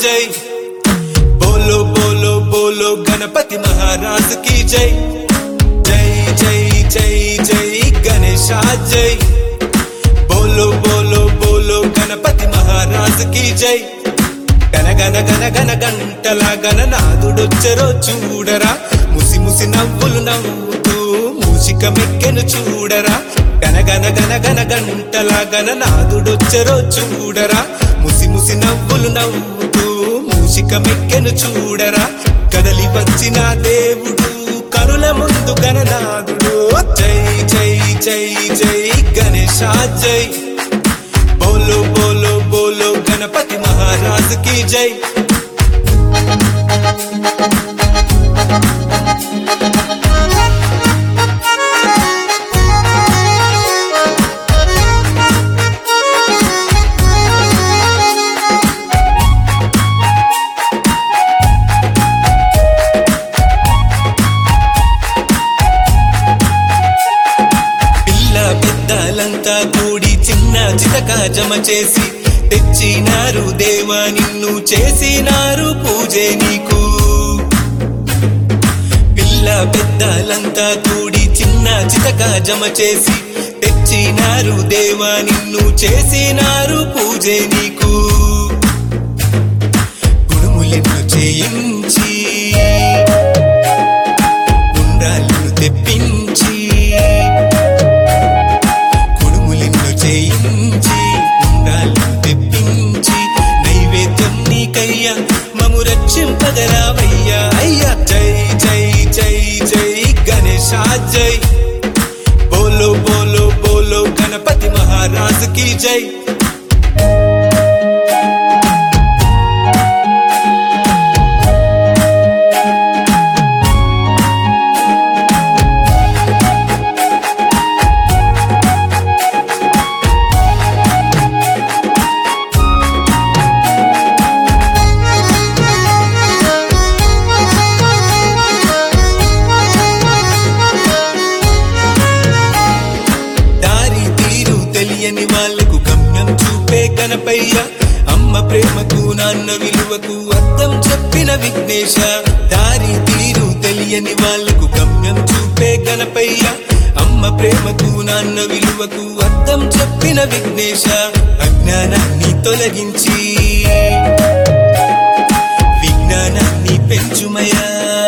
జై బోలో బోలో బోలో గణపతి మహారాజ్ की జై జై జై జై జై గణేశ జై బోలో బోలో బోలో గణపతి మహారాజ్ की జై గన గన గన గన గంటల గణనాథుడొచ్చరో చూడరా ముసి ముసి నవ్వులు నవ్వుతూ మూషిక మెక్కెను చూడరా గన గన గన గన గంటల గణనాథుడొచ్చరో చూడరా ముసి ముసి నవ్వులు నవ్వుతూ మూషిక మెక్కెను చూడరా కదలి వచ్చిన దేవుడు కరుల ముందు గణనాథుడు జై జై జై జై గణేశ జై బోలో బోలో బోలో గణపతి మహారాజ్ की జై పిల్ల పెద్దలంతా కూడి చిన్న చితక జమ చేసి తెచ్చినారు దేవా నిన్ను చేసినారు పూజే నీకు పిల్ల పెద్దలంతా కూడి చిన్న చితక జమ చేసి తెచ్చినారు దేవా నిన్ను చేసినారు పూజే నీకు గుడుములను చేయించి ఉండ్రాళ్ళు తెప్పించి కుడుములను చేయించి ఉండాలు తెప్పించి నైవేద్యం నీకయ్యా మము రక్షింపగరావయ్యా అయ్యా జై జై జై జై గణేశ జై బోలో బోలో బోలో గణపతి మహారాజ్ की జై దారి తీరు తెలియని వాళ్లకు గమ్యం చూపే గణపయ్య అమ్మ ప్రేమకు నాన్న విలువకు అర్థం చెప్పిన విఘ్నేశ దారి తీరు తెలియని వాళ్లకు గమ్యం చూపే గణపయ్య అమ్మ ప్రేమకు నాన్న విలువకు అర్థం చెప్పిన విఘ్నేశ అజ్ఞానాన్ని తొలగించి విజ్ఞానాన్ని పెంచుమయా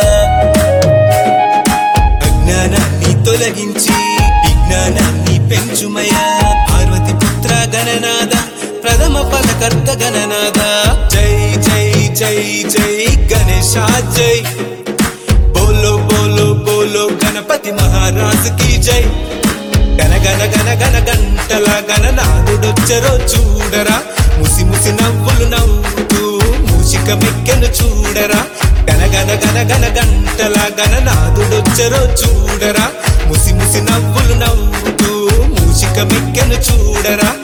అజ్ఞానాన్ని తొలగించి విజ్ఞానాన్ని పెంచుమయా పార్వతి పుత్ర గణనాద ప్రథమ పదకర్త గణనాద జై జై జై జై గణేశ జై బోలో బోలో బోలో గణపతి మహారాజ్ की జై గన గన గన గన గంటల గణనాథుడొచ్చరో చూడరా ముసి ముసి నవ్వులు నవ్వుతూ మూషిక మెక్కెను చూడరా గన గన గన గన గంటల గణనాథుడొచ్చరో చూడరా ముసి ముసి నవ్వులు నవ్వుతూ మూషిక మెక్కెను చూడరా